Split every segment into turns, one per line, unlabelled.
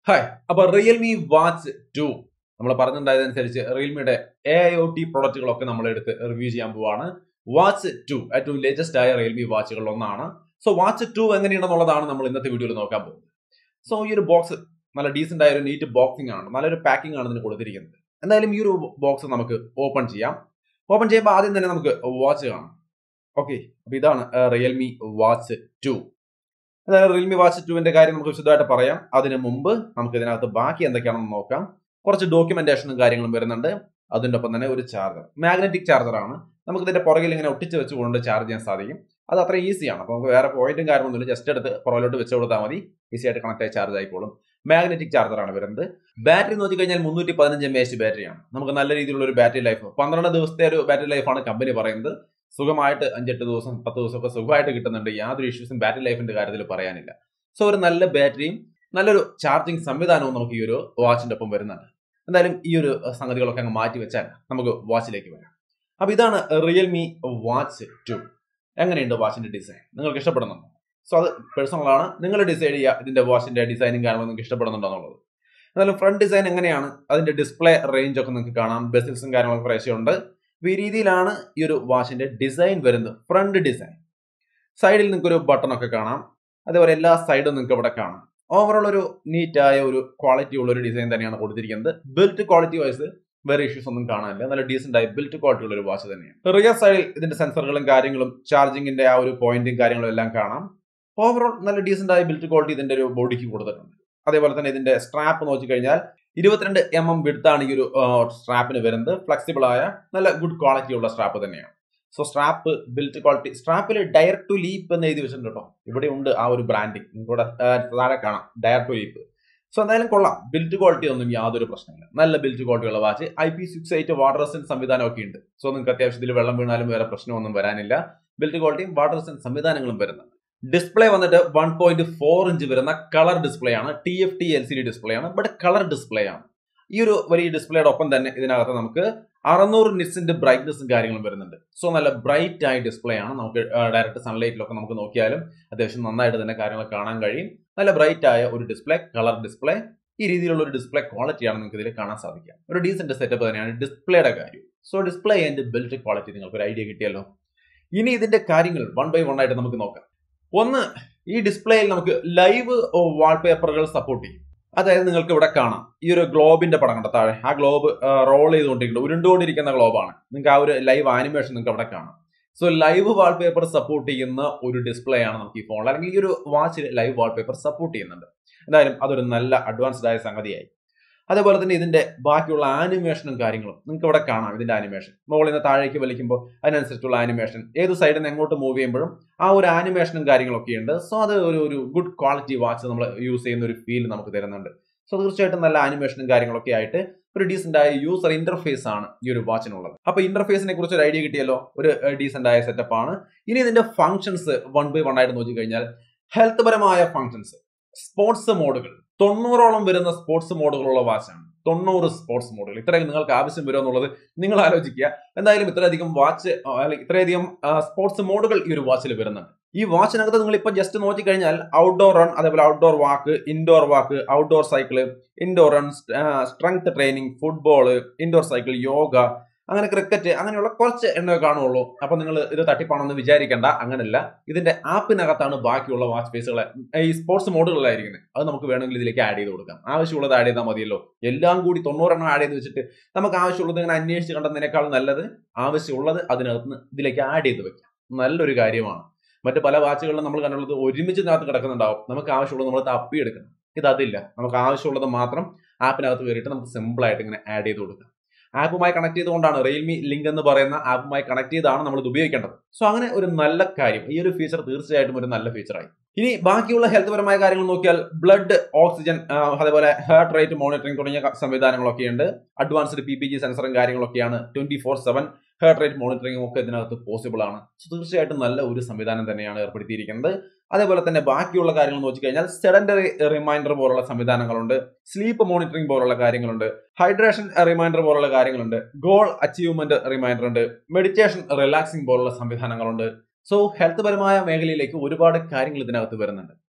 hi അപ്പൊ Realme watch two നമ്മൾ പറഞ്ഞിട്ടുണ്ടായതനുസരിച്ച് റിയൽമിയുടെ എ ഐ ഒ ടി പ്രൊഡക്റ്റുകളൊക്കെ നമ്മൾ എടുത്ത് റിവ്യൂ ചെയ്യാൻ പോവാണ് വാച്ച് ടു ഏറ്റവും ലേറ്റസ്റ്റ് ആയ റിയൽമി വാച്ചുകളിൽ ഒന്നാണ് സോ വാച്ച് ടു എങ്ങനെയാണെന്നുള്ളതാണ് നമ്മൾ ഇന്നത്തെ വീഡിയോയിൽ നോക്കാൻ പോകുന്നത് സോ ഈ ഒരു ബോക്സ് നല്ല ഡീസെന്റ് ആയ ഒരു നീറ്റ് ബോക്സിംഗ് ആണ് നല്ലൊരു പാക്കിംഗ് ആണ് ഇതിന് കൊടുത്തിരിക്കുന്നത് എന്തായാലും ഈ ഒരു ബോക്സ് നമുക്ക് ഓപ്പൺ ചെയ്യാം ഓപ്പൺ ചെയ്യുമ്പോൾ ആദ്യം തന്നെ നമുക്ക് വാച്ച് കാണാം ഓക്കെ അപ്പൊ ഇതാണ് റിയൽമി വാച്ച് ടു അതായത് റിയൽമി വാച്ച് ടുവിന്റെ കാര്യം നമുക്ക് വിശദമായിട്ട് പറയാം അതിന് മുമ്പ് നമുക്ക് ഇതിനകത്ത് ബാക്കി എന്തൊക്കെയാണെന്ന് നോക്കാം കുറച്ച് ഡോക്യുമെന്റേഷനും കാര്യങ്ങളും വരുന്നുണ്ട് അതിൻ്റെ ഒപ്പം തന്നെ ഒരു ചാർജർ മാഗ്നറ്റിക് ചാർജർ ആണ് നമുക്ക് ഇതിന്റെ പുറകിൽ ഇങ്ങനെ ഒട്ടിച്ച് വെച്ചുകൊണ്ട് ചാർജ് ചെയ്യാൻ സാധിക്കും അത് അത്ര ഈസിയാണ് അപ്പോൾ നമുക്ക് വേറെ പോയിന്റും കാര്യമൊന്നുമില്ല ജസ്റ്റ് എടുത്ത് പുറകിലോട്ട് വെച്ച് കൊടുത്താൽ മതി ഈസി ആയിട്ട് കണക്ട് ആയി ചാർജ് ആയിക്കോളും മാഗ്നറ്റിക് ചാർജർ ആണ് വരുന്നത് ബാറ്ററി നോക്കി കഴിഞ്ഞാൽ മുന്നൂറ്റി പതിനഞ്ച് എം എച്ച് ബാറ്ററിയാണ് നമുക്ക് നല്ല രീതിയിലുള്ള ഒരു ബാറ്ററി ലൈഫ് പന്ത്രണ്ട് ദിവസത്തെ ഒരു ബാറ്ററി ലൈഫാണ് കമ്പനി പറയുന്നത് സുഖമായിട്ട് അഞ്ചെട്ട് ദിവസം പത്ത് ദിവസമൊക്കെ സുഖമായിട്ട് കിട്ടുന്നുണ്ട് യാതൊരു ഇഷ്യൂസും ബാറ്ററി ലൈഫിന്റെ കാര്യത്തിൽ പറയാനില്ല സോ ഒരു നല്ല ബാറ്ററിയും നല്ലൊരു ചാർജിങ് സംവിധാനവും നമുക്ക് ഈ ഒരു വാച്ചിന്റെ ഒപ്പം വരുന്നുണ്ട് എന്തായാലും ഈ ഒരു സംഗതികളൊക്കെ അങ്ങ് മാറ്റി വെച്ചാൽ നമുക്ക് വാച്ചിലേക്ക് വരാം അപ്പൊ ഇതാണ് റിയൽമി വാച്ച് ടു എങ്ങനെയുണ്ട് വാച്ചിന്റെ ഡിസൈൻ നിങ്ങൾക്ക് ഇഷ്ടപ്പെടുന്നുണ്ടോ സോ അത് പേഴ്സണൽ ആണ് നിങ്ങൾ ഡിസൈഡ് ചെയ്യുക ഇതിന്റെ വാച്ചിന്റെ ഡിസൈനും കാര്യങ്ങളും നിങ്ങൾക്ക് ഇഷ്ടപ്പെടുന്നുണ്ടോ എന്നുള്ളത് എന്നാലും ഫ്രണ്ട് ഡിസൈൻ എങ്ങനെയാണ് അതിന്റെ ഡിസ്പ്ലേ റേഞ്ച് ഒക്കെ നിങ്ങൾക്ക് കാണാം ബെസിൽസും കാര്യങ്ങളൊക്കെ പ്രേശമുണ്ട് അപ്പൊ ഈ രീതിയിലാണ് ഈ ഒരു വാച്ചിന്റെ ഡിസൈൻ വരുന്നത് ഫ്രണ്ട് ഡിസൈൻ സൈഡിൽ നിങ്ങൾക്ക് ഒരു ബട്ടൺ ഒക്കെ കാണാം അതേപോലെ എല്ലാ സൈഡും നിങ്ങൾക്ക് ഇവിടെ കാണാം ഓവറോൾ ഒരു നീറ്റായ ഒരു ക്വാളിറ്റി ഉള്ള ഒരു ഡിസൈൻ തന്നെയാണ് കൊടുത്തിരിക്കുന്നത് ബിൽറ്റ് ക്വാളിറ്റി വൈസ് വേറെ ഇഷ്യൂസ് ഒന്നും കാണാനില്ല നല്ല ഡീസെന്റ് ആയി ബിൽറ്റ് ക്വാളിറ്റി ഉള്ള ഒരു വാച്ച് തന്നെയാണ് റിയർ സൈഡിൽ ഇതിന്റെ സെൻസറുകളും കാര്യങ്ങളും ചാർജിങ്ങിന്റെ ആ ഒരു പോയിന്റും കാര്യങ്ങളും എല്ലാം കാണാം ഓവറോൾ നല്ല ഡീസെന്റ് ആയ ബിൽറ്റ് ക്വാളിറ്റി ഇതിന്റെ ഒരു ബോഡിക്ക് കൊടുത്തിട്ടുണ്ട് അതേപോലെ തന്നെ ഇതിന്റെ സ്ട്രാപ്പ് നോക്കിക്കഴിഞ്ഞാൽ ഇരുപത്തിരണ്ട് എം എം വിടുത്താണ് ഈ ഒരു സ്ട്രാപ്പിന് വരുന്നത് ഫ്ലെക്സിബിൾ ആയ നല്ല ഗുഡ് ക്വാളിറ്റി ഉള്ള സ്ട്രാപ്പ് തന്നെയാണ് സോ സ്ട്രാപ്പ് ബിൽറ്റ് ക്വാളിറ്റി സ്ട്രാപ്പിൽ ഡയർ ടു ലീപ്പ് എന്ന് എഴുതി വെച്ചിട്ടുണ്ട് കേട്ടോ ഇവിടെ ഉണ്ട് ആ ഒരു ബ്രാൻഡിങ് ഇവിടെ താഴെ കാണാം ഡയർ ടു ലീപ്പ് സോ എന്തായാലും കൊള്ളാം ബിൽറ്റ് ക്വാളിറ്റി ഒന്നും യാതൊരു പ്രശ്നമില്ല നല്ല ബിൽറ്റ് ക്വാളിറ്റി ഉള്ള watch I P six eight water resin സംവിധാനം ഒക്കെ ഉണ്ട് സോ നിങ്ങൾക്ക് അത്യാവശ്യത്തിൽ വെള്ളം വീണാലും വേറെ പ്രശ്നമൊന്നും വരാനില്ല ബിൽറ്റ് ക്വാളിറ്റിയും വാട്ടർ റെസിൻ സംവിധാനങ്ങളും വരുന്നുണ്ട് ഡിസ്പ്ലേ വന്നിട്ട് വൺ പോയിന്റ് ഫോർ ഇഞ്ച് വരുന്ന കളർ ഡിസ്പ്ലേ ആണ് T F T L C D display ആണ് ബട്ട് കളർ ഡിസ്പ്ലേ ആണ് ഈ ഒരു വലിയ ഡിസ്പ്ലേയുടെ ഒപ്പം തന്നെ ഇതിനകത്ത് നമുക്ക് അറുന്നൂറ് നിറ്റ്സിന്റെ ബ്രൈറ്റ്നസും കാര്യങ്ങളും വരുന്നുണ്ട് സോ നല്ല ബ്രൈറ്റ് ആയ ഡിസ്പ്ലേ ആണ് നമുക്ക് ഡയറക്റ്റ് സൺലൈറ്റിലൊക്കെ നമുക്ക് നോക്കിയാലും അത്യാവശ്യം നന്നായിട്ട് തന്നെ കാര്യങ്ങൾ കാണാൻ കഴിയും നല്ല ബ്രൈറ്റ് ആയ ഒരു ഡിസ്പ്ലേ കളർ ഡിസ്പ്ലേ ഈ രീതിയിലുള്ള ഒരു ഡിസ്പ്ലേ ക്വാളിറ്റിയാണ് നിങ്ങൾക്ക് ഇതിൽ കാണാൻ സാധിക്കുക ഒരു ഡീസെന്റ് സെറ്റപ്പ് തന്നെയാണ് ഡിസ്പ്ലേയുടെ കാര്യം സോ ഡിസ്പ്ലേ ആൻഡ് ബിൽറ്റ് ക്വാളിറ്റി നിങ്ങൾക്ക് ഒരു ഐഡിയ കിട്ടിയല്ലോ ഇനി ഇതിന്റെ കാര്യങ്ങൾ വൺ ബൈ വൺ ആയിട്ട് നമുക്ക് നോക്കാം ഒന്ന് ഈ ഡിസ്പ്ലേയിൽ നമുക്ക് ലൈവ് വാൾപേപ്പറുകൾ സപ്പോർട്ട് ചെയ്യും അതായത് നിങ്ങൾക്ക് ഇവിടെ കാണാം ഈ ഒരു ഗ്ലോബിന്റെ പടം കണ്ട താഴെ ആ ഗ്ലോബ് റോൾ ചെയ്തുകൊണ്ടിരിക്കുന്നത് ഉരുണ്ടുകൊണ്ടിരിക്കുന്ന ഗ്ലോബാണ് നിങ്ങൾക്ക് ആ ഒരു ലൈവ് ആനിമേഷൻ നിങ്ങൾക്ക് അവിടെ കാണാം സോ ലൈവ് വാൾപേപ്പർ സപ്പോർട്ട് ചെയ്യുന്ന ഒരു ഡിസ്പ്ലേ ആണ് നമുക്ക് ഈ ഫോണിൽ അല്ലെങ്കിൽ ഈ ഒരു വാച്ചിൽ ലൈവ് വാൾപേപ്പർ സപ്പോർട്ട് ചെയ്യുന്നുണ്ട് എന്തായാലും അതൊരു നല്ല അഡ്വാൻസ്ഡ് ആയ സംഗതിയായി അതേപോലെ തന്നെ ഇതിന്റെ ബാക്കിയുള്ള ആനിമേഷനും കാര്യങ്ങളും നിങ്ങൾക്ക് ഇവിടെ കാണാം ഇതിന്റെ ആനിമേഷൻ മുകളിൽ നിന്ന് താഴേക്ക് വലിക്കുമ്പോൾ അതിനനുസരിച്ചുള്ള ആനിമേഷൻ ഏത് സൈഡിൽ നിന്ന് എങ്ങോട്ട് മൂവ് ചെയ്യുമ്പോഴും ആ ഒരു ആനിമേഷനും കാര്യങ്ങളൊക്കെ ഉണ്ട് സോ അത് ഒരു ഒരു ഗുഡ് ക്വാളിറ്റി വാച്ച് നമ്മൾ യൂസ് ചെയ്യുന്ന ഒരു ഫീൽ നമുക്ക് തരുന്നുണ്ട് സോ തീർച്ചയായിട്ടും നല്ല ആനിമേഷനും കാര്യങ്ങളൊക്കെ ആയിട്ട് ഒരു ഡീസെന്റ് ആയ യൂസർ ഇന്റർഫേസ് ആണ് ഈ ഒരു വാച്ചിനുള്ളത് അപ്പൊ ഇന്റർഫേസിനെ കുറിച്ച് ഒരു ഐഡിയ കിട്ടിയല്ലോ ഒരു ഡീസെന്റ് ആയ സെറ്റപ്പ് ആണ് ഇനി ഇതിന്റെ ഫംഗ്ഷൻസ് വൺ ബൈ വൺ ആയിട്ട് നോക്കി കഴിഞ്ഞാൽ ഹെൽത്ത് പരമായ ഫംഗ്ഷൻസ് സ്പോർട്സ് മോഡുകൾ തൊണ്ണൂറോളം വരുന്ന സ്പോർട്സ് മോഡുകളുള്ള വാച്ചാണ് തൊണ്ണൂറ് സ്പോർട്സ് മോഡുകൾ ഇത്രയും നിങ്ങൾക്ക് ആവശ്യം വരുമോ എന്നുള്ളത് നിങ്ങൾ ആലോചിക്കുക എന്തായാലും ഇത്രയധികം വാച്ച് അല്ലെങ്കിൽ ഇത്രയധികം സ്പോർട്സ് മോഡുകൾ ഈ ഒരു വാച്ചിൽ വരുന്നുണ്ട് ഈ വാച്ചിനകത്ത് നിങ്ങൾ ഇപ്പൊ ജസ്റ്റ് നോക്കിക്കഴിഞ്ഞാൽ ഔട്ട്ഡോർ റൺ അതേപോലെ outdoor walk indoor walk outdoor cycle indoor run strength training football indoor cycle yoga അങ്ങനെ ക്രിക്കറ്റ് അങ്ങനെയുള്ള കുറച്ച് എണ്ണ കാണുള്ളൂ അപ്പൊ നിങ്ങൾ ഇത് തട്ടിപ്പാണെന്ന് വിചാരിക്കേണ്ട അങ്ങനല്ല ഇതിന്റെ ആപ്പിനകത്താണ് ബാക്കിയുള്ള വാച്ച് ഫേസുകളെ ഈ സ്പോർട്സ് മോഡുകളിലായിരിക്കുന്നത് അത് നമുക്ക് വേണമെങ്കിൽ ഇതിലേക്ക് ആഡ് ചെയ്ത് കൊടുക്കാം ആവശ്യമുള്ളത് ആഡ് ചെയ്താൽ മതിയല്ലോ എല്ലാം കൂടി തൊണ്ണൂറെണ്ണം ആഡ് ചെയ്ത് വെച്ചിട്ട് നമുക്ക് ആവശ്യമുള്ളത് ഇങ്ങനെ അന്വേഷിച്ച് കണ്ടതിനേക്കാൾ നല്ലത് ആവശ്യമുള്ളത് അതിനകത്ത് ഇതിലേക്ക് ആഡ് ചെയ്ത് വെക്കാം നല്ലൊരു കാര്യമാണ് മറ്റ് പല വാച്ചുകളിലും നമ്മൾ കണ്ടുള്ളത് ഒരുമിച്ച് ഇതിനകത്ത് കിടക്കുന്നുണ്ടാവും നമുക്ക് ആവശ്യമുള്ളത് നമ്മൾ തപ്പിയെടുക്കണം ഇത് അതില്ല നമുക്ക് ആവശ്യമുള്ളത് മാത്രം ആപ്പിനകത്ത് കയറിയിട്ട് നമുക്ക് സിമ്പിൾ ആയിട്ട് ഇങ്ങനെ ആഡ് ചെയ്ത് കൊടുക്കാം ആപ്പുമായി കണക്ട് ചെയ്തുകൊണ്ടാണ് റിയൽമി ലിങ്ക് എന്ന് പറയുന്ന ആപ്പുമായി കണക്ട് ചെയ്താണ് നമ്മൾ ഇത് ഉപയോഗിക്കേണ്ടത് സോ അങ്ങനെ ഒരു നല്ല കാര്യം ഈ ഒരു ഫീച്ചർ തീർച്ചയായിട്ടും ഒരു നല്ല ഫീച്ചറായി ഇനി ബാക്കിയുള്ള ഹെൽത്ത് പരമായ കാര്യങ്ങൾ നോക്കിയാൽ ബ്ലഡ് ഓക്സിജൻ അതേപോലെ ഹാർട്ട് റേറ്റ് മോണിറ്ററിംഗ് തുടങ്ങിയ സംവിധാനങ്ങളൊക്കെ ഉണ്ട് അഡ്വാൻസ്ഡ് പി പി ജി സെൻസറും കാര്യങ്ങളൊക്കെയാണ് twenty four seven heart rate മോണിറ്ററിംഗും ഒക്കെ ഇതിനകത്ത് പോസിബിൾ ആണ് സോ തീർച്ചയായിട്ടും നല്ല ഒരു സംവിധാനം തന്നെയാണ് ഏർപ്പെടുത്തിയിരിക്കുന്നത് അതേപോലെ തന്നെ ബാക്കിയുള്ള കാര്യങ്ങൾ നോക്കിക്കഴിഞ്ഞാൽ സെഡൻഡറി റിമൈൻഡർ പോലുള്ള സംവിധാനങ്ങളുണ്ട് സ്ലീപ്പ് മോണിറ്ററിംഗ് പോലുള്ള കാര്യങ്ങളുണ്ട് ഹൈഡ്രേഷൻ റിമൈൻഡർ പോലുള്ള കാര്യങ്ങളുണ്ട് ഗോൾ അച്ചീവ്മെന്റ് റിമൈൻഡർ ഉണ്ട് മെഡിറ്റേഷൻ റിലാക്സിംഗ് പോലുള്ള സംവിധാനങ്ങളുണ്ട് സോ ഹെൽത്ത് പരമായ മേഖലയിലേക്ക് ഒരുപാട് കാര്യങ്ങൾ ഇതിനകത്ത് വരുന്നുണ്ട്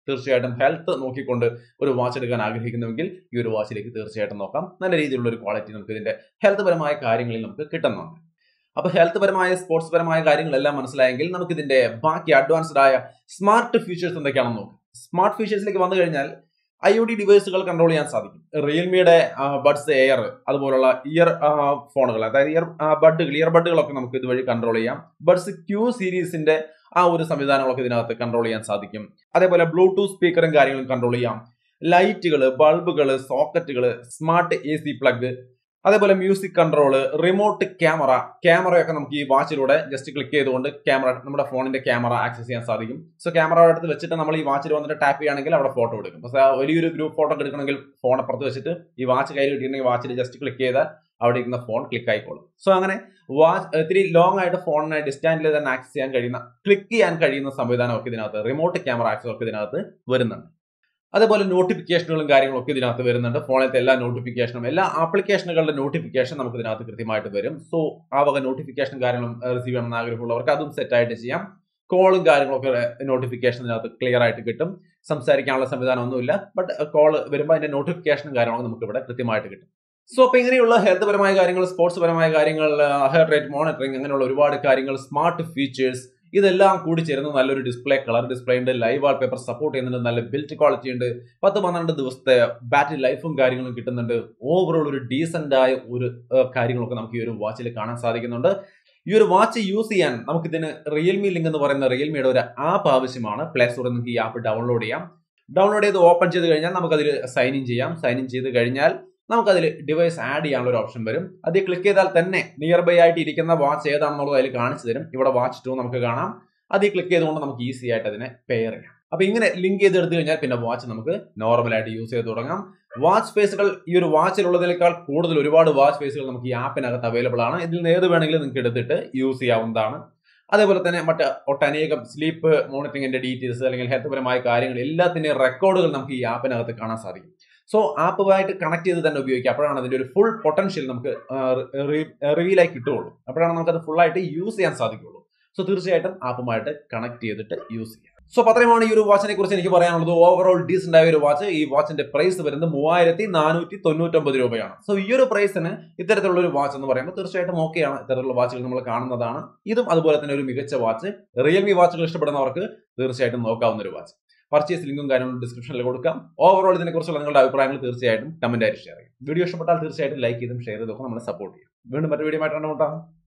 തീർച്ചയായിട്ടും ഹെൽത്ത് നോക്കിക്കൊണ്ട് ഒരു വാച്ച് എടുക്കാൻ ആഗ്രഹിക്കുന്നുവെങ്കിൽ ഈ ഒരു വാച്ചിലേക്ക് തീർച്ചയായിട്ടും നോക്കാം നല്ല രീതിയിലുള്ള ഒരു ക്വാളിറ്റി നമുക്ക് ഇതിന്റെ ഹെൽത്ത് പരമായ കാര്യങ്ങളിൽ നമുക്ക് കിട്ടുന്നുണ്ട് അപ്പൊ ഹെൽത്ത് പരമായ സ്പോർട്സ് പരമായ കാര്യങ്ങളെല്ലാം മനസ്സിലായെങ്കിൽ നമുക്ക് ഇതിന്റെ ബാക്കി അഡ്വാൻസ്ഡ് ആയ സ്മാർട്ട് ഫീച്ചേഴ്സ് എന്തൊക്കെയാണെന്ന് നോക്കാം സ്മാർട്ട് ഫീച്ചേഴ്സിലേക്ക് വന്നു കഴിഞ്ഞാൽ ഐ ഒ ഡി ഡിവൈസുകൾ കൺട്രോൾ ചെയ്യാൻ സാധിക്കും റിയൽമിയുടെ ബഡ്സ് എയർ അതുപോലുള്ള ഇയർ ഫോണുകൾ അതായത് ഇയർ ബഡുകൾ ഇയർ ബഡുകളൊക്കെ നമുക്ക് ഇതുവഴി കൺട്രോൾ ചെയ്യാം ബഡ്സ് ക്യൂ സീരീസിന്റെ ആ ഒരു സംവിധാനങ്ങളൊക്കെ ഇതിനകത്ത് കൺട്രോൾ ചെയ്യാൻ സാധിക്കും അതേപോലെ ബ്ലൂടൂത്ത് സ്പീക്കറും കാര്യങ്ങളും കൺട്രോൾ ചെയ്യാം ലൈറ്റുകൾ ബൾബുകൾ സോക്കറ്റുകൾ സ്മാർട്ട് എ സി പ്ലഗ് അതേപോലെ മ്യൂസിക് കൺട്രോള് റിമോട്ട് ക്യാമറ ക്യാമറയൊക്കെ നമുക്ക് ഈ വാച്ചിലൂടെ ജസ്റ്റ് ക്ലിക്ക് ചെയ്തുകൊണ്ട് ക്യാമറ നമ്മുടെ ഫോണിന്റെ ക്യാമറ ആക്സസ് ചെയ്യാൻ സാധിക്കും സോ ക്യാമറ അടുത്ത് വെച്ചിട്ട് നമ്മൾ ഈ വാച്ചിൽ വന്നിട്ട് ടാപ്പ് ചെയ്യുകയാണെങ്കിൽ അവിടെ ഫോട്ടോ എടുക്കും പക്ഷേ വലിയൊരു ഗ്രൂപ്പ് ഫോട്ടോ എടുക്കണമെങ്കിൽ ഫോൺ അപ്പുറത്ത് വെച്ചിട്ട് ഈ വാച്ച് കയ്യിൽ കിട്ടിയിട്ടുണ്ടെങ്കിൽ വാച്ചിൽ ജസ്റ്റ് ക്ലിക്ക് ചെയ്താൽ അവിടെ ഇരിക്കുന്ന ഫോൺ ക്ലിക്ക് ആയിക്കോളും സോ അങ്ങനെ വാച്ച് ഇത്തിരി ലോങ് ആയിട്ട് ഫോണിനെ ഡിസ്റ്റാൻഡിൽ തന്നെ ആക്സസ് ചെയ്യാൻ കഴിയുന്ന ക്ലിക്ക് ചെയ്യാൻ കഴിയുന്ന സംവിധാനമൊക്കെ ഇതിനകത്ത് റിമോട്ട് ക്യാമറ ആക്സസ് ഒക്കെ ഇതിനകത്ത് വരുന്നുണ്ട് അതേപോലെ നോട്ടിഫിക്കേഷനുകളും കാര്യങ്ങളും ഒക്കെ ഇതിനകത്ത് വരുന്നുണ്ട് ഫോണിലത്തെ എല്ലാ നോട്ടിഫിക്കേഷനും എല്ലാ ആപ്ലിക്കേഷനുകളുടെ നോട്ടിഫിക്കേഷൻ നമുക്ക് ഇതിനകത്ത് കൃത്യമായിട്ട് വരും സോ ആ വക നോട്ടിഫിക്കേഷൻ കാര്യങ്ങളും റിസീവ് ചെയ്യണമെന്ന് ആഗ്രഹമുള്ളവർക്ക് അതും സെറ്റ് ആയിട്ട് ചെയ്യാം കോളും കാര്യങ്ങളൊക്കെ നോട്ടിഫിക്കേഷൻ ഇതിനകത്ത് ക്ലിയർ ആയിട്ട് കിട്ടും സംസാരിക്കാനുള്ള സംവിധാനം ഒന്നുമില്ല ബട്ട് കോൾ വരുമ്പോൾ അതിന്റെ നോട്ടിഫിക്കേഷനും കാര്യങ്ങളൊക്കെ നമുക്ക് ഇവിടെ കൃത്യമായിട്ട് കിട്ടും സോ അപ്പൊ ഇങ്ങനെയുള്ള ഹെൽത്ത് പരമായ കാര്യങ്ങൾ സ്പോർട്സ് പരമായ കാര്യങ്ങൾ ഹെയർ റേറ്റ് മോണിറ്ററിംഗ് അങ്ങനെയുള്ള ഒരുപാട് കാര്യങ്ങൾ സ്മാർട്ട് ഫീച്ചേഴ്സ് ഇതെല്ലാം കൂടി ചേർന്ന് നല്ലൊരു ഡിസ്പ്ലേ കളർ ഡിസ്പ്ലേ ഉണ്ട് ലൈവ് വാൾ പേപ്പർ സപ്പോർട്ട് ചെയ്യുന്നുണ്ട് നല്ല ബിൽറ്റ് ക്വാളിറ്റി ഉണ്ട് പത്ത് പന്ത്രണ്ട് ദിവസത്തെ ബാറ്ററി ലൈഫും കാര്യങ്ങളും കിട്ടുന്നുണ്ട് ഓവറോൾ ഒരു ഡീസന്റ് ആയ ഒരു കാര്യങ്ങളൊക്കെ നമുക്ക് ഈ ഒരു വാച്ചിൽ കാണാൻ സാധിക്കുന്നുണ്ട് ഈ ഒരു വാച്ച് യൂസ് ചെയ്യാൻ നമുക്ക് ഇതിന് റിയൽമി ലിങ്ക് എന്ന് പറയുന്ന റിയൽമിയുടെ ഒരു ആപ്പ് ആവശ്യമാണ് പ്ലേ സ്റ്റോറിൽ നിങ്ങൾക്ക് ഈ ആപ്പ് ഡൗൺലോഡ് ചെയ്യാം ഡൗൺലോഡ് ചെയ്ത് ഓപ്പൺ ചെയ്ത് കഴിഞ്ഞാൽ നമുക്കതിൽ സൈൻ ഇൻ ചെയ്യാം സൈൻ ഇൻ ചെയ്ത് കഴിഞ്ഞാൽ നമുക്കതിൽ ഡിവൈസ് ആഡ് ചെയ്യാനുള്ള ഒരു ഓപ്ഷൻ വരും അതിൽ ക്ലിക്ക് ചെയ്താൽ തന്നെ നിയർ ബൈ ആയിട്ട് ഇരിക്കുന്ന വാച്ച് ഏതാണെന്നുള്ളത് അതിൽ കാണിച്ചു തരും ഇവിടെ വാച്ച് ടു നമുക്ക് കാണാം അതിൽ ക്ലിക്ക് ചെയ്തുകൊണ്ട് നമുക്ക് ഈസി ആയിട്ട് അതിനെ പെയർ ചെയ്യാം അപ്പൊ ഇങ്ങനെ ലിങ്ക് ചെയ്ത് എടുത്തു കഴിഞ്ഞാൽ പിന്നെ വാച്ച് നമുക്ക് നോർമൽ ആയിട്ട് യൂസ് ചെയ്ത് തുടങ്ങാം വാച്ച് ഫേസുകൾ ഈ ഒരു വാച്ചിലുള്ളതിനേക്കാൾ കൂടുതൽ ഒരുപാട് വാച്ച് ഫേസുകൾ നമുക്ക് ഈ ആപ്പിനകത്ത് അവൈലബിൾ ആണ് ഇതിൽ നിന്ന് ഏത് വേണമെങ്കിലും നിങ്ങൾക്ക് എടുത്തിട്ട് യൂസ് ചെയ്യാവുന്നതാണ് അതേപോലെ തന്നെ മറ്റ് ഒട്ടനേകം സ്ലീപ്പ് മോണിറ്ററിംഗിന്റെ ഡീറ്റെയിൽസ് അല്ലെങ്കിൽ ഹെൽത്ത് പരമായ കാര്യങ്ങൾ എല്ലാത്തിന്റെയും റെക്കോർഡുകൾ നമുക്ക് ഈ ആപ്പിനകത്ത് കാണാൻ സാധിക്കും സോ ആപ്പുമായിട്ട് കണക്ട് ചെയ്ത് തന്നെ ഉപയോഗിക്കുക അപ്പോഴാണ് അതിന്റെ ഒരു ഫുൾ പൊട്ടൻഷ്യൽ നമുക്ക് റിവീലായി കിട്ടുകയുള്ളൂ അപ്പോഴാണ് നമുക്ക് അത് ഫുൾ ആയിട്ട് യൂസ് ചെയ്യാൻ സാധിക്കുള്ളൂ സോ തീർച്ചയായിട്ടും ആപ്പുമായിട്ട് കണക്ട് ചെയ്തിട്ട് യൂസ് ചെയ്യാം സോ അത്രയുമാണ് ഈ ഒരു വാച്ചിനെ കുറിച്ച് എനിക്ക് പറയാനുള്ളത് ഓവറോൾ ഡീസന്റ് ആയ ഒരു വാച്ച് ഈ വാച്ചിന്റെ പ്രൈസ് വരുന്നത് മൂവായിരത്തി നാനൂറ്റി തൊണ്ണൂറ്റൊമ്പത് രൂപയാണ് സോ ഈ ഒരു പ്രൈസിന് ഇത്തരത്തിലുള്ള ഒരു വാച്ച് എന്ന് പറയുമ്പോൾ തീർച്ചയായിട്ടും ഓക്കെയാണ് ഇത്തരത്തിലുള്ള വാച്ചുകൾ നമ്മൾ കാണുന്നതാണ് ഇതും അതുപോലെ തന്നെ ഒരു മികച്ച വാച്ച് റിയൽമി വാച്ചുകൾ ഇഷ്ടപ്പെടുന്നവർക്ക് തീർച്ചയായിട്ടും നോക്കാവുന്ന ഒരു വാച്ച് പർച്ചേസ് ലിങ്കും കാര്യങ്ങളും ഡിസ്ക്രിപ്ഷനിൽ കൊടുക്കാം ഓവറോൾ ഇതിനെക്കുറിച്ചുള്ള നിങ്ങളുടെ അഭിപ്രായങ്ങൾ തീർച്ചയായിട്ടും കമന്റ് ആയിട്ട് ഷെയർ ചെയ്യും വീഡിയോ ഇഷ്ടപ്പെട്ടാൽ തീർച്ചയായിട്ടും ലൈക്ക് ചെയ്തും ഷെയർ ചെയ്തൊക്കെ നമ്മളെ സപ്പോർട്ട് ചെയ്യും വീണ്ടും മറ്റു വീഡിയോ ആയിട്ട് കണ്ടുമുട്ടാം